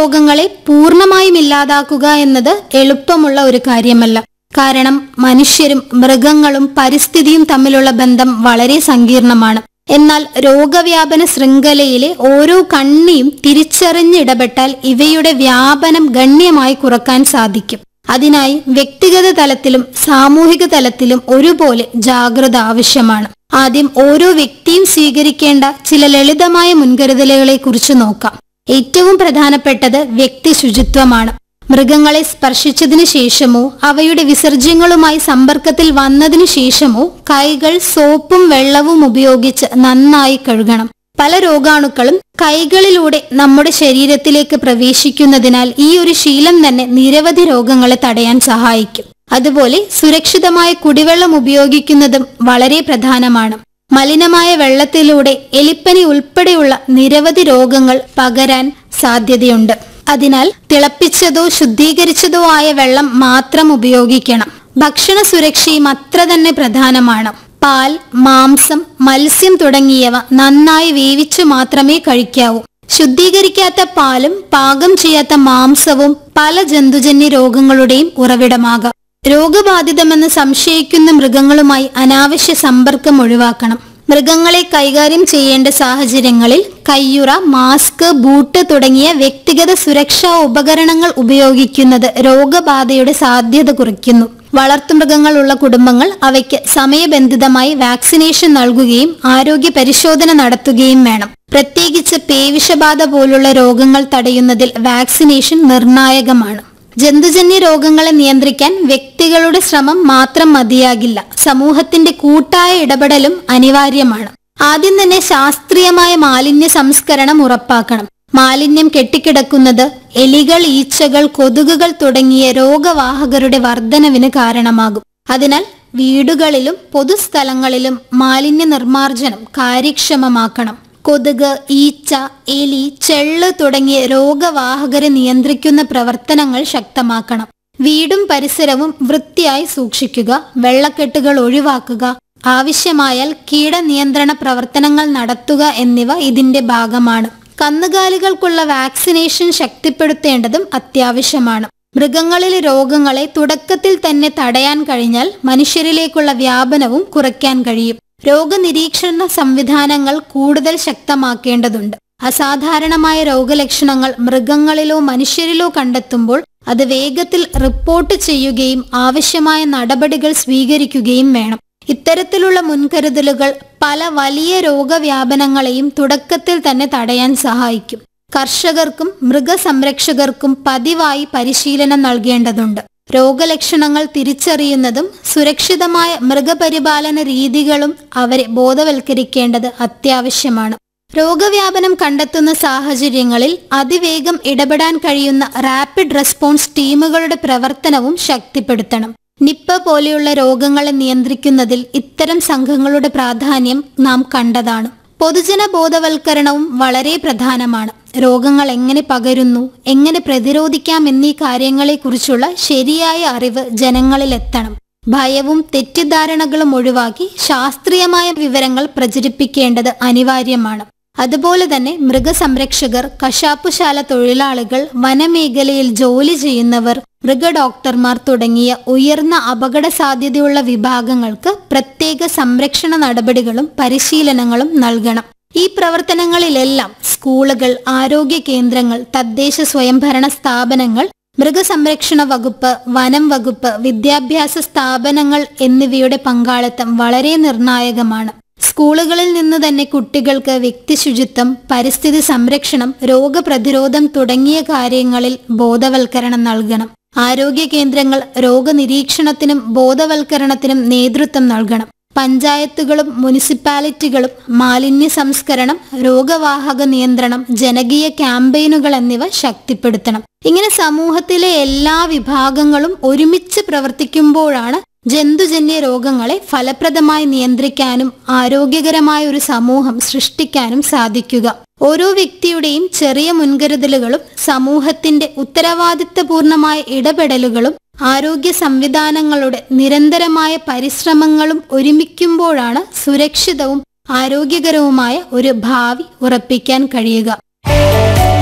രോഗങ്ങളെ പൂർണ്ണമായും ഇല്ലാതാക്കുക എന്നത് എളുപ്പമുള്ള ഒരു കാര്യമല്ല കാരണം മനുഷ്യരും മൃഗങ്ങളും പരിസ്ഥിതിയും തമ്മിലുള്ള ബന്ധം വളരെ സങ്കീർണമാണ് എന്നാൽ രോഗവ്യാപന ശൃംഖലയിലെ ഓരോ കണ്ണിയും തിരിച്ചറിഞ്ഞിടപെട്ടാൽ ഇവയുടെ വ്യാപനം ഗണ്യമായി കുറക്കാൻ സാധിക്കും അതിനായി വ്യക്തിഗത തലത്തിലും സാമൂഹിക തലത്തിലും ഒരുപോലെ ജാഗ്രത ആവശ്യമാണ് ആദ്യം ഓരോ വ്യക്തിയും സ്വീകരിക്കേണ്ട ചില ലളിതമായ മുൻകരുതലുകളെ കുറിച്ച് നോക്കാം ഏറ്റവും പ്രധാനപ്പെട്ടത് വ്യക്തി ശുചിത്വമാണ് മൃഗങ്ങളെ സ്പർശിച്ചതിനു ശേഷമോ അവയുടെ വിസർജ്യങ്ങളുമായി സമ്പർക്കത്തിൽ വന്നതിനു ശേഷമോ കൈകൾ സോപ്പും വെള്ളവും ഉപയോഗിച്ച് നന്നായി കഴുകണം പല രോഗാണുക്കളും കൈകളിലൂടെ നമ്മുടെ ശരീരത്തിലേക്ക് പ്രവേശിക്കുന്നതിനാൽ ഈ ഒരു ശീലം തന്നെ നിരവധി രോഗങ്ങളെ തടയാൻ സഹായിക്കും അതുപോലെ സുരക്ഷിതമായ കുടിവെള്ളം ഉപയോഗിക്കുന്നതും വളരെ പ്രധാനമാണ് മലിനമായ വെള്ളത്തിലൂടെ എലിപ്പനി ഉൾപ്പെടെയുള്ള നിരവധി രോഗങ്ങൾ പകരാൻ സാധ്യതയുണ്ട് അതിനാൽ തിളപ്പിച്ചതോ ശുദ്ധീകരിച്ചതോ ആയ വെള്ളം മാത്രം ഉപയോഗിക്കണം ഭക്ഷണ സുരക്ഷയും അത്ര തന്നെ പ്രധാനമാണ് പാൽ മാംസം മത്സ്യം തുടങ്ങിയവ നന്നായി വേവിച്ചു മാത്രമേ കഴിക്കാവൂ ശുദ്ധീകരിക്കാത്ത പാലും പാകം ചെയ്യാത്ത മാംസവും പല ജന്തുജന്യ രോഗങ്ങളുടെയും ഉറവിടമാകാം രോഗബാധിതമെന്ന് സംശയിക്കുന്ന മൃഗങ്ങളുമായി അനാവശ്യ സമ്പർക്കം ഒഴിവാക്കണം മൃഗങ്ങളെ കൈകാര്യം ചെയ്യേണ്ട സാഹചര്യങ്ങളിൽ കയ്യുറ മാസ്ക് ബൂട്ട് തുടങ്ങിയ വ്യക്തിഗത സുരക്ഷാ ഉപകരണങ്ങൾ ഉപയോഗിക്കുന്നത് രോഗബാധയുടെ സാധ്യത കുറയ്ക്കുന്നു വളർത്തുമൃഗങ്ങളുള്ള കുടുംബങ്ങൾ അവയ്ക്ക് സമയബന്ധിതമായി വാക്സിനേഷൻ നൽകുകയും ആരോഗ്യ പരിശോധന നടത്തുകയും വേണം പ്രത്യേകിച്ച് പേവിഷബാധ പോലുള്ള രോഗങ്ങൾ തടയുന്നതിൽ വാക്സിനേഷൻ നിർണായകമാണ് ജന്തുജന്യ രോഗങ്ങളെ നിയന്ത്രിക്കാൻ വ്യക്തികളുടെ ശ്രമം മാത്രം മതിയാകില്ല സമൂഹത്തിന്റെ കൂട്ടായ ഇടപെടലും അനിവാര്യമാണ് ആദ്യം തന്നെ ശാസ്ത്രീയമായ മാലിന്യ സംസ്കരണം ഉറപ്പാക്കണം മാലിന്യം കെട്ടിക്കിടക്കുന്നത് എലികൾ ഈച്ചകൾ കൊതുകുകൾ തുടങ്ങിയ രോഗവാഹകരുടെ വർധനവിന് കാരണമാകും അതിനാൽ വീടുകളിലും പൊതുസ്ഥലങ്ങളിലും മാലിന്യ നിർമ്മാർജ്ജനം കാര്യക്ഷമമാക്കണം കൊതുക് ഈച്ച എലി ചെള്ള് തുടങ്ങിയ രോഗവാഹകരെ നിയന്ത്രിക്കുന്ന പ്രവർത്തനങ്ങൾ ശക്തമാക്കണം വീടും പരിസരവും വൃത്തിയായി സൂക്ഷിക്കുക വെള്ളക്കെട്ടുകൾ ഒഴിവാക്കുക ആവശ്യമായാൽ കീടനിയന്ത്രണ പ്രവർത്തനങ്ങൾ നടത്തുക എന്നിവ ഇതിന്റെ ഭാഗമാണ് കന്നുകാലികൾക്കുള്ള വാക്സിനേഷൻ ശക്തിപ്പെടുത്തേണ്ടതും അത്യാവശ്യമാണ് മൃഗങ്ങളിലെ രോഗങ്ങളെ തുടക്കത്തിൽ തന്നെ തടയാൻ കഴിഞ്ഞാൽ മനുഷ്യരിലേക്കുള്ള വ്യാപനവും കുറയ്ക്കാൻ കഴിയും രോഗനിരീക്ഷണ സംവിധാനങ്ങൾ കൂടുതൽ ശക്തമാക്കേണ്ടതുണ്ട് അസാധാരണമായ രോഗലക്ഷണങ്ങൾ മൃഗങ്ങളിലോ മനുഷ്യരിലോ കണ്ടെത്തുമ്പോൾ അത് വേഗത്തിൽ റിപ്പോർട്ട് ചെയ്യുകയും ആവശ്യമായ നടപടികൾ സ്വീകരിക്കുകയും വേണം ഇത്തരത്തിലുള്ള മുൻകരുതലുകൾ പല വലിയ രോഗവ്യാപനങ്ങളെയും തുടക്കത്തിൽ തന്നെ തടയാൻ സഹായിക്കും കർഷകർക്കും മൃഗസംരക്ഷകർക്കും പതിവായി പരിശീലനം നൽകേണ്ടതുണ്ട് രോഗലക്ഷണങ്ങൾ തിരിച്ചറിയുന്നതും സുരക്ഷിതമായ മൃഗപരിപാലന രീതികളും അവരെ ബോധവൽക്കരിക്കേണ്ടത് അത്യാവശ്യമാണ് രോഗവ്യാപനം കണ്ടെത്തുന്ന സാഹചര്യങ്ങളിൽ അതിവേഗം ഇടപെടാൻ കഴിയുന്ന റാപ്പിഡ് റെസ്പോൺസ് ടീമുകളുടെ പ്രവർത്തനവും ശക്തിപ്പെടുത്തണം നിപ്പ പോലെയുള്ള രോഗങ്ങളെ നിയന്ത്രിക്കുന്നതിൽ ഇത്തരം സംഘങ്ങളുടെ പ്രാധാന്യം നാം കണ്ടതാണ് പൊതുജന ബോധവൽക്കരണവും വളരെ പ്രധാനമാണ് രോഗങ്ങൾ എങ്ങനെ പകരുന്നു എങ്ങനെ പ്രതിരോധിക്കാം എന്നീ കാര്യങ്ങളെക്കുറിച്ചുള്ള ശരിയായ അറിവ് ജനങ്ങളിൽ എത്തണം ഭയവും തെറ്റിദ്ധാരണകളും ഒഴിവാക്കി ശാസ്ത്രീയമായ വിവരങ്ങൾ പ്രചരിപ്പിക്കേണ്ടത് അനിവാര്യമാണ് അതുപോലെ തന്നെ മൃഗസംരക്ഷകർ കശാപ്പുശാല തൊഴിലാളികൾ വനമേഖലയിൽ ജോലി ചെയ്യുന്നവർ മൃഗഡോക്ടർമാർ തുടങ്ങിയ ഉയർന്ന അപകട സാധ്യതയുള്ള വിഭാഗങ്ങൾക്ക് പ്രത്യേക സംരക്ഷണ നടപടികളും പരിശീലനങ്ങളും നൽകണം ഈ പ്രവർത്തനങ്ങളിലെല്ലാം സ്കൂളുകൾ ആരോഗ്യ കേന്ദ്രങ്ങൾ തദ്ദേശ സ്വയംഭരണ സ്ഥാപനങ്ങൾ മൃഗസംരക്ഷണ വകുപ്പ് വനം വകുപ്പ് വിദ്യാഭ്യാസ സ്ഥാപനങ്ങൾ എന്നിവയുടെ പങ്കാളിത്തം വളരെ നിർണായകമാണ് സ്കൂളുകളിൽ നിന്ന് തന്നെ കുട്ടികൾക്ക് വ്യക്തിശുചിത്വം പരിസ്ഥിതി സംരക്ഷണം രോഗപ്രതിരോധം തുടങ്ങിയ കാര്യങ്ങളിൽ ബോധവൽക്കരണം നൽകണം ആരോഗ്യ കേന്ദ്രങ്ങൾ രോഗനിരീക്ഷണത്തിനും ബോധവൽക്കരണത്തിനും നേതൃത്വം നൽകണം പഞ്ചായത്തുകളും മുനിസിപ്പാലിറ്റികളും മാലിന്യ സംസ്കരണം രോഗവാഹക നിയന്ത്രണം ജനകീയ ക്യാമ്പയിനുകൾ എന്നിവ ശക്തിപ്പെടുത്തണം ഇങ്ങനെ സമൂഹത്തിലെ എല്ലാ വിഭാഗങ്ങളും ഒരുമിച്ച് പ്രവർത്തിക്കുമ്പോഴാണ് ജന്തുജന്യ രോഗങ്ങളെ ഫലപ്രദമായി നിയന്ത്രിക്കാനും ആരോഗ്യകരമായ ഒരു സമൂഹം സൃഷ്ടിക്കാനും സാധിക്കുക ഓരോ വ്യക്തിയുടെയും ചെറിയ മുൻകരുതലുകളും സമൂഹത്തിന്റെ ഉത്തരവാദിത്തപൂർണമായ ഇടപെടലുകളും ആരോഗ്യ സംവിധാനങ്ങളുടെ നിരന്തരമായ പരിശ്രമങ്ങളും ഒരുമിക്കുമ്പോഴാണ് സുരക്ഷിതവും ആരോഗ്യകരവുമായ ഒരു ഭാവി ഉറപ്പിക്കാൻ കഴിയുക